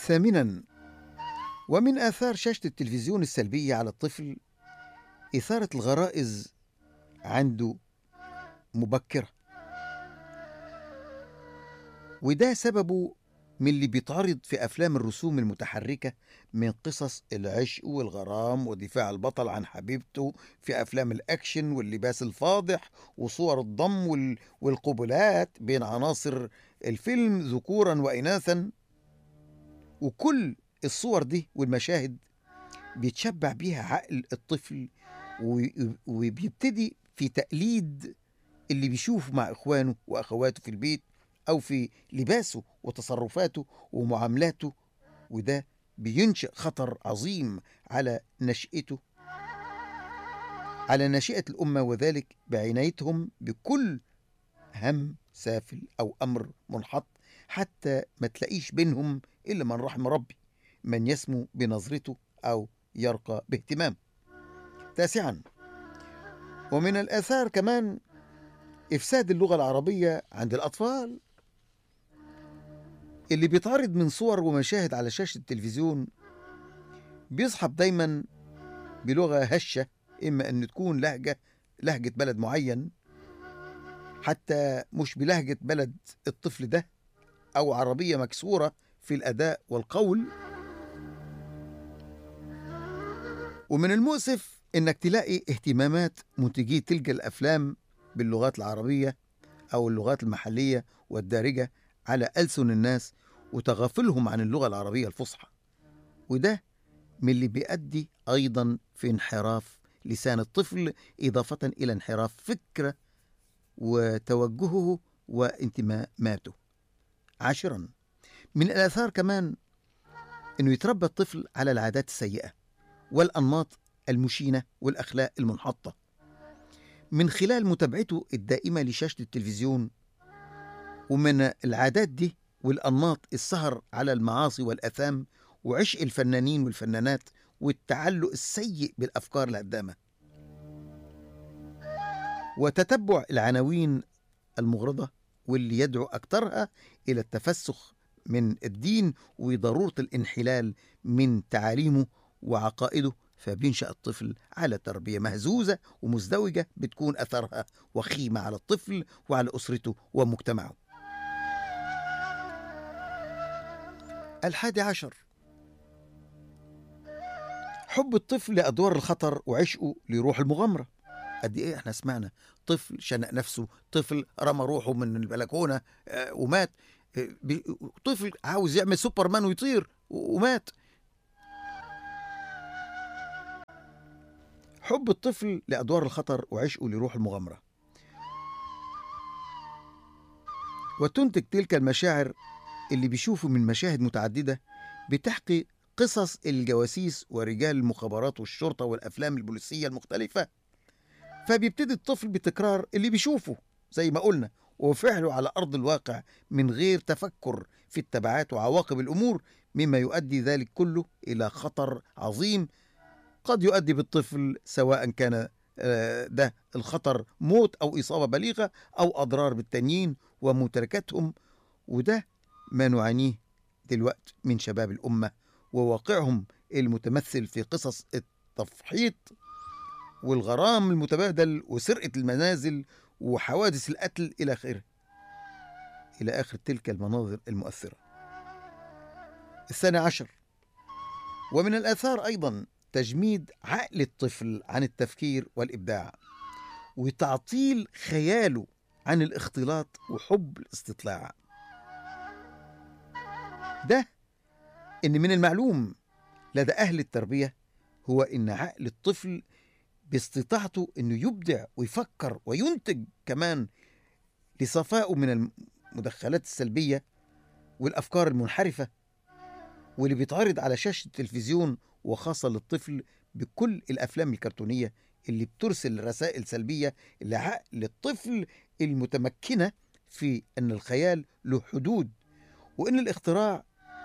ثامنا ومن آثار شاشة التلفزيون السلبية على الطفل إثارة الغرائز عنده مبكرة وده سببه من اللي بيتعرض في أفلام الرسوم المتحركة من قصص العشق والغرام ودفاع البطل عن حبيبته في أفلام الأكشن واللباس الفاضح وصور الضم وال- والقبلات بين عناصر الفيلم ذكورا وإناثا وكل الصور دي والمشاهد بيتشبع بيها عقل الطفل و- وبيبتدي في تقليد اللي بيشوفه مع إخوانه وأخواته في البيت أو في لباسه وتصرفاته ومعاملاته وده بينشئ خطر عظيم على نشأته على نشأة الأمة وذلك بعنايتهم بكل هم سافل أو أمر منحط حتى ما تلاقيش بينهم إلا من رحم ربي من يسمو بنظرته أو يرقى باهتمامه تاسعا ومن الآثار كمان إفساد اللغة العربية عند الأطفال اللي بيتعرض من صور ومشاهد على شاشة التلفزيون بيصحب دايما بلغة هشة إما أن تكون لهجة لهجة بلد معين حتى مش بلهجة بلد الطفل ده أو عربية مكسورة في الأداء والقول ومن المؤسف إنك تلاقي اهتمامات منتجي تلك الأفلام باللغات العربية أو اللغات المحلية والدارجة على ألسن الناس وتغافلهم عن اللغة العربية الفصحى وده من اللي بيؤدي أيضا في انحراف لسان الطفل إضافة إلى انحراف فكره وتوجهه وانتماءاته عاشرا من الآثار كمان أنه يتربى الطفل على العادات السيئة والأنماط المشينة والأخلاق المنحطة من خلال متابعته الدائمة لشاشة التلفزيون ومن العادات دي والأنماط السهر على المعاصي والأثام وعشق الفنانين والفنانات والتعلق السيء بالأفكار الهدامة وتتبع العناوين المغرضة واللي يدعو أكثرها إلى التفسخ من الدين وضرورة الانحلال من تعاليمه وعقائده فبينشأ الطفل على تربية مهزوزة ومزدوجة بتكون أثرها وخيمة على الطفل وعلى أسرته ومجتمعه الحادي عشر حب الطفل لأدوار الخطر وعشقه لروح المغامرة قد إيه إحنا سمعنا طفل شنق نفسه طفل رمى روحه من البلكونة آه، ومات آه، بي- طفل عاوز يعمل سوبرمان ويطير و- ومات حب الطفل لأدوار الخطر وعشقه لروح المغامرة وتنتج تلك المشاعر اللي بيشوفوا من مشاهد متعددة بتحكي قصص الجواسيس ورجال المخابرات والشرطة والأفلام البوليسية المختلفة فبيبتدي الطفل بتكرار اللي بيشوفه زي ما قلنا وفعله على أرض الواقع من غير تفكر في التبعات وعواقب الأمور مما يؤدي ذلك كله إلى خطر عظيم قد يؤدي بالطفل سواء كان آه، ده الخطر موت أو إصابة بليغة أو أضرار بالتانيين وممتلكاتهم وده ما نعانيه دلوقتي من شباب الأمة وواقعهم المتمثل في قصص التفحيط والغرام المتبادل وسرقة المنازل وحوادث القتل إلى آخره إلى آخر تلك المناظر المؤثرة الثاني عشر ومن الآثار أيضا تجميد عقل الطفل عن التفكير والإبداع وتعطيل خياله عن الاختلاط وحب الاستطلاع ده إن من المعلوم لدى أهل التربية هو إن عقل الطفل باستطاعته إنه يبدع ويفكر وينتج كمان لصفائه من المدخلات السلبية والأفكار المنحرفة واللي بيتعرض على شاشة التلفزيون وخاصة للطفل بكل الأفلام الكرتونية اللي بترسل رسائل سلبية لعقل الطفل المتمكنة في أن الخيال له حدود وأن الاختراع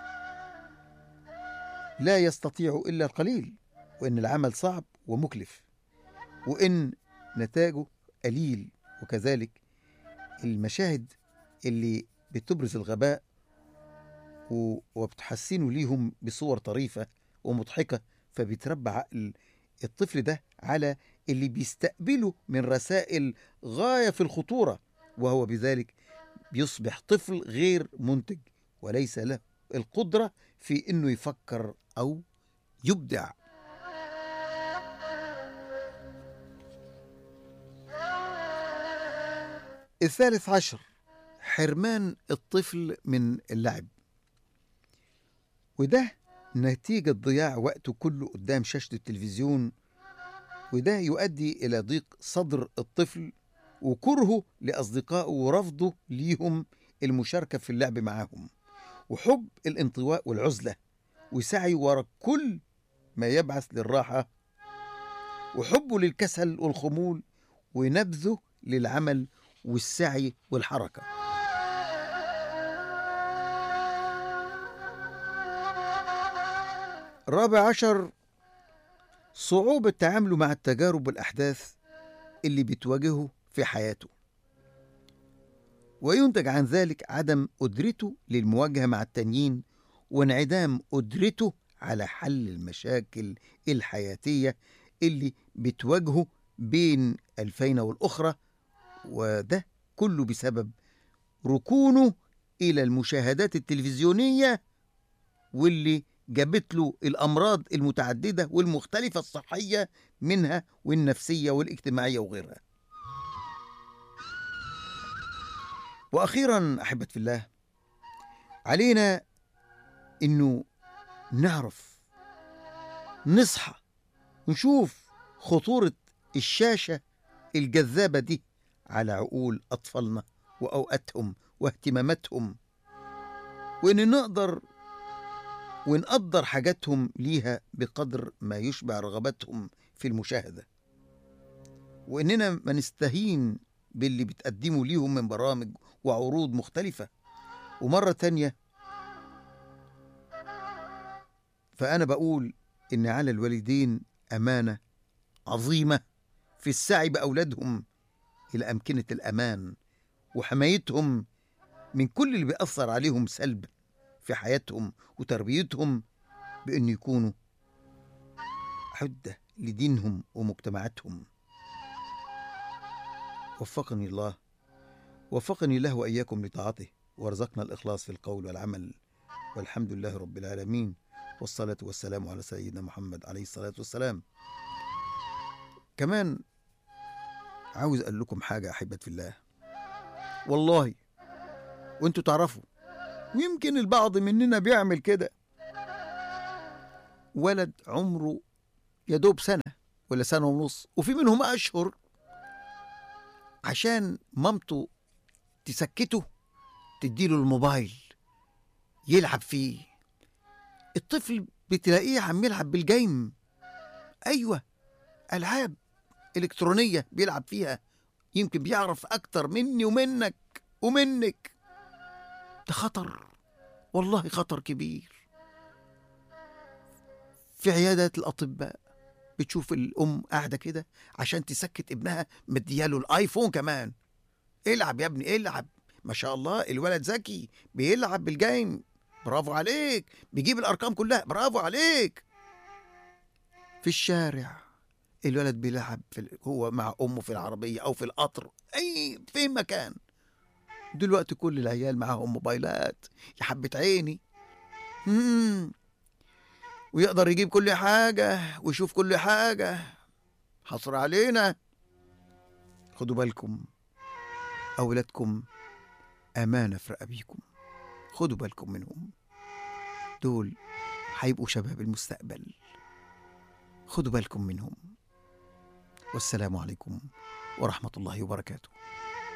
لا يستطيع إلا القليل وأن العمل صعب ومكلف وأن نتاجه قليل وكذلك المشاهد اللي بتبرز الغباء و- وبتحسنوا ليهم بصور طريفة ومضحكة فبيتربى عقل الطفل ده على اللي بيستقبله من رسائل غاية في الخطورة وهو بذلك بيصبح طفل غير منتج وليس له القدرة في انه يفكر او يبدع الثالث عشر حرمان الطفل من اللعب وده نتيجة ضياع وقته كله قدام شاشة التلفزيون وده يؤدي إلى ضيق صدر الطفل وكرهه لأصدقائه ورفضه ليهم المشاركة في اللعب معاهم وحب الانطواء والعزلة وسعي وراء كل ما يبعث للراحة وحبه للكسل والخمول ونبذه للعمل والسعي والحركة رابع عشر صعوبة تعامله مع التجارب والأحداث اللي بتواجهه في حياته وينتج عن ذلك عدم قدرته للمواجهة مع التانيين وانعدام قدرته على حل المشاكل الحياتية اللي بتواجهه بين الفينة والأخرى وده كله بسبب ركونه إلى المشاهدات التلفزيونية واللي جابت له الأمراض المتعددة والمختلفة الصحية منها والنفسية والاجتماعية وغيرها وأخيرا أحبة في الله علينا إنه نعرف نصحى ونشوف خطورة الشاشة الجذابة دي على عقول أطفالنا وأوقاتهم واهتماماتهم وإن نقدر ونقدر حاجاتهم ليها بقدر ما يشبع رغباتهم في المشاهدة وإننا ما نستهين باللي بتقدمه ليهم من برامج وعروض مختلفة ومرة تانية فأنا بقول إن على الوالدين أمانة عظيمة في السعي بأولادهم إلى أمكنة الأمان وحمايتهم من كل اللي بيأثر عليهم سلب في حياتهم وتربيتهم بأن يكونوا عدة لدينهم ومجتمعاتهم وفقني الله وفقني الله وإياكم لطاعته وارزقنا الإخلاص في القول والعمل والحمد لله رب العالمين والصلاة والسلام على سيدنا محمد عليه الصلاة والسلام كمان عاوز أقول لكم حاجة أحبة في الله والله وانتوا تعرفوا ويمكن البعض مننا بيعمل كده ولد عمره يدوب سنة ولا سنة ونص وفي منهم أشهر عشان مامته تسكته تديله الموبايل يلعب فيه الطفل بتلاقيه عم يلعب بالجيم أيوة ألعاب إلكترونية بيلعب فيها يمكن بيعرف أكتر مني ومنك ومنك ده خطر والله خطر كبير في عيادات الأطباء بتشوف الأم قاعدة كده عشان تسكت ابنها مدياله الآيفون كمان العب يا ابني العب ما شاء الله الولد ذكي بيلعب بالجيم برافو عليك بيجيب الأرقام كلها برافو عليك في الشارع الولد بيلعب في ال- هو مع أمه في العربية أو في القطر أي في مكان دلوقتي كل العيال معاهم موبايلات يا حبة عيني مم. ويقدر يجيب كل حاجة ويشوف كل حاجة حصر علينا خدوا بالكم أولادكم أمانة في رقبيكم خدوا بالكم منهم دول هيبقوا شباب المستقبل خدوا بالكم منهم والسلام عليكم ورحمة الله وبركاته